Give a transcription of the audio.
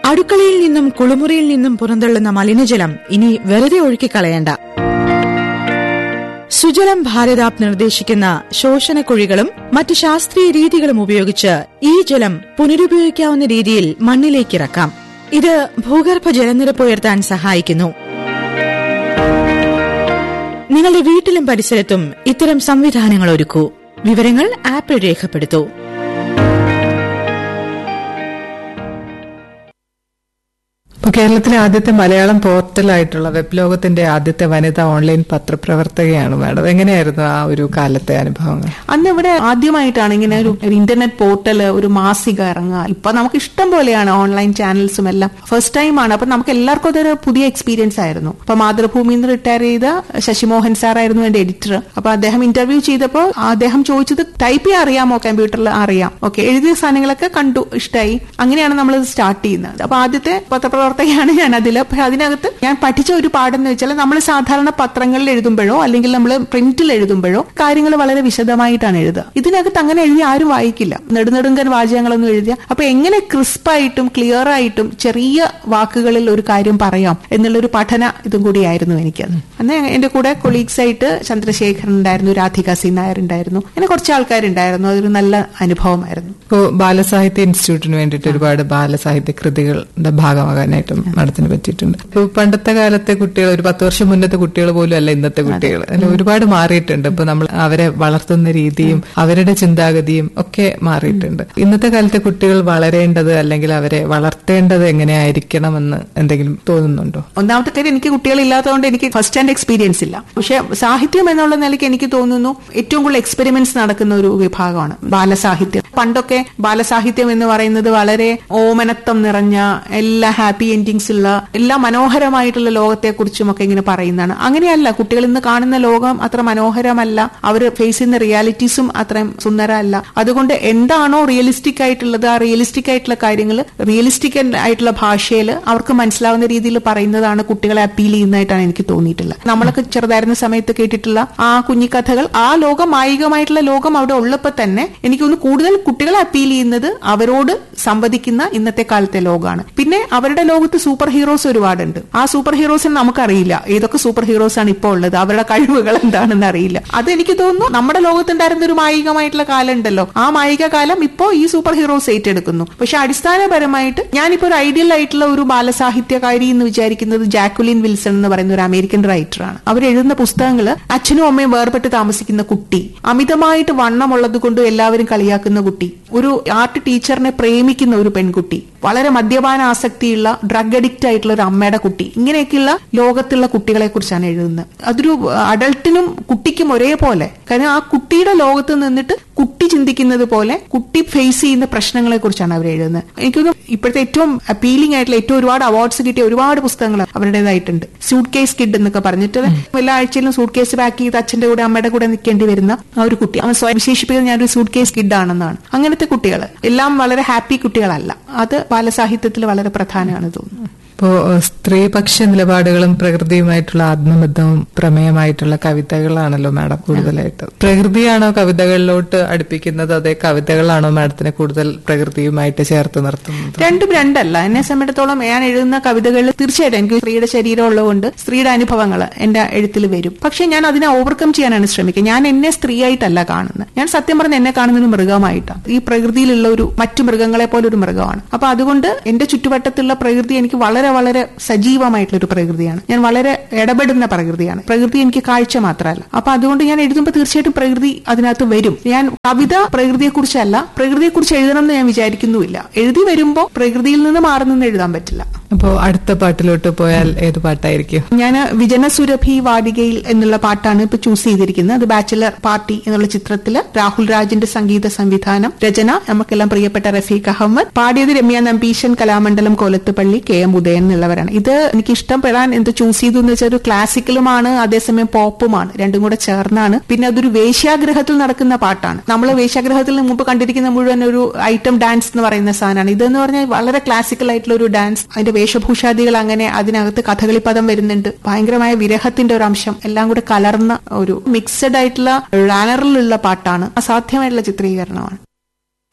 അടുക്കളയിൽ നിന്നും കുളിമുറിയിൽ നിന്നും പുറന്തള്ളുന്ന മലിനജലം ഇനി വെറുതെ ഒഴുക്കിക്കളയണ്ട സുജലം ഭാരതാപ് നിർദ്ദേശിക്കുന്ന ശോഷണക്കുഴികളും മറ്റ് ശാസ്ത്രീയ രീതികളും ഉപയോഗിച്ച് ഈ ജലം പുനരുപയോഗിക്കാവുന്ന രീതിയിൽ മണ്ണിലേക്കിറക്കാം ഇത് ഭൂഗർഭ ജലനിരപ്പ് ഉയർത്താൻ സഹായിക്കുന്നു നിങ്ങളുടെ വീട്ടിലും പരിസരത്തും ഇത്തരം സംവിധാനങ്ങൾ ഒരുക്കൂ വിവരങ്ങൾ ആപ്പിൽ രേഖപ്പെടുത്തൂ ഇപ്പൊ കേരളത്തിലെ ആദ്യത്തെ മലയാളം പോർട്ടലായിട്ടുള്ള വെബ് ലോകത്തിന്റെ ആദ്യത്തെ വനിതാ ഓൺലൈൻ പത്രപ്രവർത്തകയാണ് മാഡം എങ്ങനെയായിരുന്നു ആ ഒരു കാലത്തെ അനുഭവങ്ങൾ അന്ന് ഇവിടെ ആദ്യമായിട്ടാണ് ഇങ്ങനെ ഒരു ഒരു ഇന്റർനെറ്റ് പോർട്ടൽ ഒരു മാസിക ഇറങ്ങുക ഇപ്പൊ നമുക്ക് ഇഷ്ടം പോലെയാണ് ഓൺലൈൻ ചാനൽസും എല്ലാം ഫസ്റ്റ് ടൈം ആണ് അപ്പൊ നമുക്ക് എല്ലാവർക്കും അതൊരു പുതിയ എക്സ്പീരിയൻസ് ആയിരുന്നു അപ്പൊ മാതൃഭൂമിയിൽ നിന്ന് റിട്ടയർ ചെയ്ത ശശിമോഹൻ സാർ ആയിരുന്നു എന്റെ എഡിറ്റർ അപ്പൊ അദ്ദേഹം ഇന്റർവ്യൂ ചെയ്തപ്പോൾ അദ്ദേഹം ചോദിച്ചത് ടൈപ്പ് ചെയ്യാൻ അറിയാമോ കമ്പ്യൂട്ടറിൽ അറിയാം ഓക്കെ എഴുതിയ സാധനങ്ങളൊക്കെ കണ്ടു ഇഷ്ടമായി അങ്ങനെയാണ് നമ്മൾ സ്റ്റാർട്ട് ചെയ്യുന്നത് അപ്പൊ ആദ്യത്തെ പത്രപ്രവർത്തകയാണ് ഞാൻ അതിൽ പക്ഷെ അതിനകത്ത് ഞാൻ പഠിച്ച ഒരു പാഠം എന്ന് വെച്ചാൽ നമ്മൾ സാധാരണ പത്രങ്ങളിൽ എഴുതുമ്പോഴോ അല്ലെങ്കിൽ നമ്മൾ പ്രിന്റിൽ എഴുതുമ്പോഴോ കാര്യങ്ങൾ വളരെ വിശദമായിട്ടാണ് എഴുതുക ഇതിനകത്ത് അങ്ങനെ എഴുതി ആരും വായിക്കില്ല നെടുനെടുങ്കൻ വാചകങ്ങളൊന്നും എഴുതിയ അപ്പൊ എങ്ങനെ ക്രിസ്പായിട്ടും ക്ലിയർ ആയിട്ടും ചെറിയ വാക്കുകളിൽ ഒരു കാര്യം പറയാം എന്നുള്ളൊരു പഠന ഇതും കൂടിയായിരുന്നു എനിക്കത് അന്ന് എന്റെ കൂടെ കൊളീഗ്സ് ആയിട്ട് ചന്ദ്രശേഖരൻ ഉണ്ടായിരുന്നു രാധിക സി നായർ ഉണ്ടായിരുന്നു അങ്ങനെ കുറച്ച് ആൾക്കാരുണ്ടായിരുന്നു അതൊരു നല്ല അനുഭവമായിരുന്നു ഇപ്പോ ബാലസാഹിത്യ ഇൻസ്റ്റിറ്റ്യൂട്ടിന് വേണ്ടിയിട്ട് ഒരുപാട് ബാലസാഹിത്യ കൃതികളുടെ ഭാഗമാകാനായിട്ടും മാഡത്തിന് പറ്റിയിട്ടുണ്ട് ഇപ്പൊ പണ്ടത്തെ കാലത്തെ കുട്ടികൾ ഒരു പത്ത് വർഷം മുന്നത്തെ കുട്ടികൾ പോലും അല്ല ഇന്നത്തെ കുട്ടികൾ അതിൽ ഒരുപാട് മാറിയിട്ടുണ്ട് ഇപ്പൊ നമ്മൾ അവരെ വളർത്തുന്ന രീതിയും അവരുടെ ചിന്താഗതിയും ഒക്കെ മാറിയിട്ടുണ്ട് ഇന്നത്തെ കാലത്തെ കുട്ടികൾ വളരേണ്ടത് അല്ലെങ്കിൽ അവരെ വളർത്തേണ്ടത് എങ്ങനെയായിരിക്കണമെന്ന് എന്തെങ്കിലും തോന്നുന്നുണ്ടോ ഒന്നാമത്തെ കാര്യം എനിക്ക് കുട്ടികളില്ലാത്തതുകൊണ്ട് എനിക്ക് ഫസ്റ്റ് ഹാൻഡ് എക്സ്പീരിയൻസ് ഇല്ല പക്ഷെ സാഹിത്യം എന്നുള്ള നിലയ്ക്ക് എനിക്ക് തോന്നുന്നു ഏറ്റവും കൂടുതൽ എക്സ്പെരിമെന്റ്സ് നടക്കുന്ന ഒരു വിഭാഗമാണ് ബാലസാഹിത്യം പണ്ടൊക്കെ ബാലസാഹിത്യം എന്ന് പറയുന്നത് വളരെ ഓമനത്വം നിറഞ്ഞ എല്ലാ ഹാപ്പി എൻഡിങ്സ് ഉള്ള എല്ലാ മനോഹരമായിട്ടുള്ള ലോകത്തെക്കുറിച്ചും ഒക്കെ ഇങ്ങനെ പറയുന്നതാണ് അങ്ങനെയല്ല കുട്ടികൾ ഇന്ന് കാണുന്ന ലോകം അത്ര മനോഹരമല്ല അവർ ഫേസ് ചെയ്യുന്ന റിയാലിറ്റീസും അത്രയും സുന്ദരമല്ല അതുകൊണ്ട് എന്താണോ റിയലിസ്റ്റിക് ആയിട്ടുള്ളത് ആ റിയലിസ്റ്റിക് ആയിട്ടുള്ള കാര്യങ്ങൾ റിയലിസ്റ്റിക് ആയിട്ടുള്ള ഭാഷയിൽ അവർക്ക് മനസ്സിലാവുന്ന രീതിയിൽ പറയുന്നതാണ് കുട്ടികളെ അപ്പീൽ ചെയ്യുന്നതായിട്ടാണ് എനിക്ക് തോന്നിയിട്ടുള്ളത് നമ്മളൊക്കെ ചെറുതായിരുന്ന സമയത്ത് കേട്ടിട്ടുള്ള ആ കുഞ്ഞിക്കഥകൾ ആ ലോകം മായികമായിട്ടുള്ള ലോകം അവിടെ ഉള്ളപ്പോൾ തന്നെ എനിക്ക് തോന്നുന്നു കൂടുതൽ കുട്ടികളെ അപ്പീൽ ചെയ്യുന്നത് അവരോട് സംവദിക്കുന്ന ഇന്നത്തെ കാലത്തെ ലോകമാണ് പിന്നെ അവരുടെ ലോകത്ത് സൂപ്പർ ഹീറോസ് ഒരുപാടുണ്ട് ആ സൂപ്പർ ഹീറോസിന് നമുക്കറിയില്ല ഏതൊക്കെ സൂപ്പർ ഹീറോസ് ആണ് ഇപ്പോൾ ഉള്ളത് അവരുടെ കഴിവുകൾ എന്താണെന്ന് അറിയില്ല അത് എനിക്ക് തോന്നുന്നു നമ്മുടെ ലോകത്തുണ്ടായിരുന്ന ഒരു മായികമായിട്ടുള്ള കാലം ഉണ്ടല്ലോ ആ മായിക കാലം ഇപ്പോ ഈ സൂപ്പർ ഹീറോസ് ഏറ്റെടുക്കുന്നു പക്ഷെ അടിസ്ഥാനപരമായിട്ട് ഞാനിപ്പോ ഒരു ഐഡിയൽ ആയിട്ടുള്ള ഒരു ബാലസാഹിത്യകാരി എന്ന് വിചാരിക്കുന്നത് ജാക്കുലിൻ വിൽസൺ എന്ന് പറയുന്ന ഒരു അമേരിക്കൻ റൈറ്ററാണ് അവർ എഴുതുന്ന പുസ്തകങ്ങൾ അച്ഛനും അമ്മയും വേർപെട്ട് താമസിക്കുന്ന കുട്ടി അമിതമായിട്ട് വണ്ണമുള്ളത് കൊണ്ട് എല്ലാവരും കളിയാക്കുന്ന കുട്ടി ഒരു ആർട്ട് ടീച്ചറിനെ പ്രേമിക്കുന്ന ഒരു പെൺകുട്ടി വളരെ മദ്യപാന ആസക്തിയുള്ള ഡ്രഗ് അഡിക്റ്റ് ആയിട്ടുള്ള ഒരു അമ്മയുടെ കുട്ടി ഇങ്ങനെയൊക്കെയുള്ള ലോകത്തുള്ള കുട്ടികളെ കുറിച്ചാണ് എഴുതുന്നത് അതൊരു അഡൾട്ടിനും കുട്ടിക്കും ഒരേപോലെ കാരണം ആ കുട്ടിയുടെ ലോകത്ത് നിന്നിട്ട് കുട്ടി ചിന്തിക്കുന്നത് പോലെ കുട്ടി ഫേസ് ചെയ്യുന്ന പ്രശ്നങ്ങളെ കുറിച്ചാണ് അവർ എഴുതുന്നത് എനിക്കൊന്നും ഇപ്പോഴത്തെ ഏറ്റവും അപ്പീലിംഗ് ആയിട്ടുള്ള ഏറ്റവും ഒരുപാട് അവാർഡ്സ് കിട്ടിയ ഒരുപാട് പുസ്തകങ്ങൾ അവരുടേതായിട്ടുണ്ട് സൂട്ട് കേസ് കിഡ് എന്നൊക്കെ പറഞ്ഞിട്ട് എല്ലാ ആഴ്ചയിലും സൂട്ട് കേസ് പാക്ക് ചെയ്ത് അച്ഛന്റെ കൂടെ അമ്മയുടെ കൂടെ നിൽക്കേണ്ടി വരുന്ന ആ ഒരു കുട്ടി അവൻ സ്വയം വിശേഷിപ്പിക്കുന്നത് ഞാനൊരു സൂട്ട് കേസ് കിഡ് ആണെന്നാണ് അങ്ങനത്തെ കുട്ടികൾ എല്ലാം വളരെ ഹാപ്പി കുട്ടികളല്ല അത് ബാലസാഹിത്യത്തിൽ വളരെ പ്രധാനമാണ് തോന്നുന്നു ഇപ്പോ സ്ത്രീപക്ഷ നിലപാടുകളും പ്രകൃതിയുമായിട്ടുള്ള ആത്മബന്ധവും പ്രമേയമായിട്ടുള്ള കവിതകളാണല്ലോ മാഡം കൂടുതലായിട്ട് പ്രകൃതിയാണോ കവിതകളിലോട്ട് അടുപ്പിക്കുന്നത് അതേ കവിതകളാണോ മാഡത്തിനെ കൂടുതൽ പ്രകൃതിയുമായിട്ട് ചേർത്ത് നിർത്തുന്നത് രണ്ടും രണ്ടല്ല എന്നെ സംബന്ധിച്ചിടത്തോളം ഞാൻ എഴുതുന്ന കവിതകളിൽ തീർച്ചയായിട്ടും എനിക്ക് സ്ത്രീയുടെ ശരീരം ഉള്ളതുകൊണ്ട് സ്ത്രീയുടെ അനുഭവങ്ങൾ എന്റെ എഴുത്തിൽ വരും പക്ഷെ ഞാൻ അതിനെ ഓവർകം ചെയ്യാനാണ് ശ്രമിക്കുക ഞാൻ എന്നെ സ്ത്രീയായിട്ടല്ല കാണുന്നത് ഞാൻ സത്യം പറഞ്ഞ എന്നെ കാണുന്നത് ഒരു മൃഗമായിട്ടാണ് ഈ പ്രകൃതിയിലുള്ള ഒരു മറ്റു മൃഗങ്ങളെ പോലെ ഒരു മൃഗമാണ് അപ്പൊ അതുകൊണ്ട് എന്റെ ചുറ്റുവട്ടത്തുള്ള പ്രകൃതി എനിക്ക് വളരെ വളരെ സജീവമായിട്ടുള്ള ഒരു പ്രകൃതിയാണ് ഞാൻ വളരെ ഇടപെടുന്ന പ്രകൃതിയാണ് പ്രകൃതി എനിക്ക് കാഴ്ച മാത്രമല്ല അപ്പൊ അതുകൊണ്ട് ഞാൻ എഴുതുമ്പോൾ തീർച്ചയായിട്ടും പ്രകൃതി അതിനകത്ത് വരും ഞാൻ കവിത പ്രകൃതിയെ കുറിച്ചല്ല പ്രകൃതിയെ കുറിച്ച് എഴുതണം എന്ന് ഞാൻ വിചാരിക്കുന്നുമില്ല എഴുതി വരുമ്പോൾ പ്രകൃതിയിൽ നിന്ന് മാറി നിന്ന് എഴുതാൻ പറ്റില്ല അപ്പോ അടുത്ത പാട്ടിലോട്ട് പോയാൽ ഏത് പാട്ടായിരിക്കും ഞാൻ വിജനസുരഭി വാടികയിൽ എന്നുള്ള പാട്ടാണ് ഇപ്പൊ ചൂസ് ചെയ്തിരിക്കുന്നത് അത് ബാച്ചിലർ പാർട്ടി എന്നുള്ള ചിത്രത്തില് രാഹുൽ രാജിന്റെ സംഗീത സംവിധാനം രചന നമുക്കെല്ലാം പ്രിയപ്പെട്ട റഫീഖ് അഹമ്മദ് പാടിയത് രമ്യ നമ്പീശൻ കലാമണ്ഡലം കൊലത്തുപള്ളി കെ എം ഉദയൻ എന്നുള്ളവരാണ് ഇത് എനിക്ക് ഇഷ്ടപ്പെടാൻ എന്ത് ചൂസ് ചെയ്തു എന്ന് വെച്ചാൽ ഒരു ക്ലാസിക്കലുമാണ് അതേസമയം പോപ്പുമാണ് രണ്ടും കൂടെ ചേർന്നാണ് പിന്നെ അതൊരു വേശ്യാഗ്രഹത്തിൽ നടക്കുന്ന പാട്ടാണ് നമ്മൾ വേശ്യാഗ്രഹത്തിൽ മുമ്പ് കണ്ടിരിക്കുന്ന മുഴുവൻ ഒരു ഐറ്റം ഡാൻസ് എന്ന് പറയുന്ന സാധനമാണ് ഇതെന്ന് പറഞ്ഞാൽ വളരെ ക്ലാസിക്കൽ ആയിട്ടുള്ള ഒരു ഡാൻസ് അതിന്റെ വേഷഭൂഷാദികൾ അങ്ങനെ അതിനകത്ത് കഥകളി പദം വരുന്നുണ്ട് ഭയങ്കരമായ വിരഹത്തിന്റെ ഒരു അംശം എല്ലാം കൂടെ കലർന്ന ഒരു മിക്സഡ് ആയിട്ടുള്ള റാനറിലുള്ള പാട്ടാണ് അസാധ്യമായിട്ടുള്ള ചിത്രീകരണമാണ്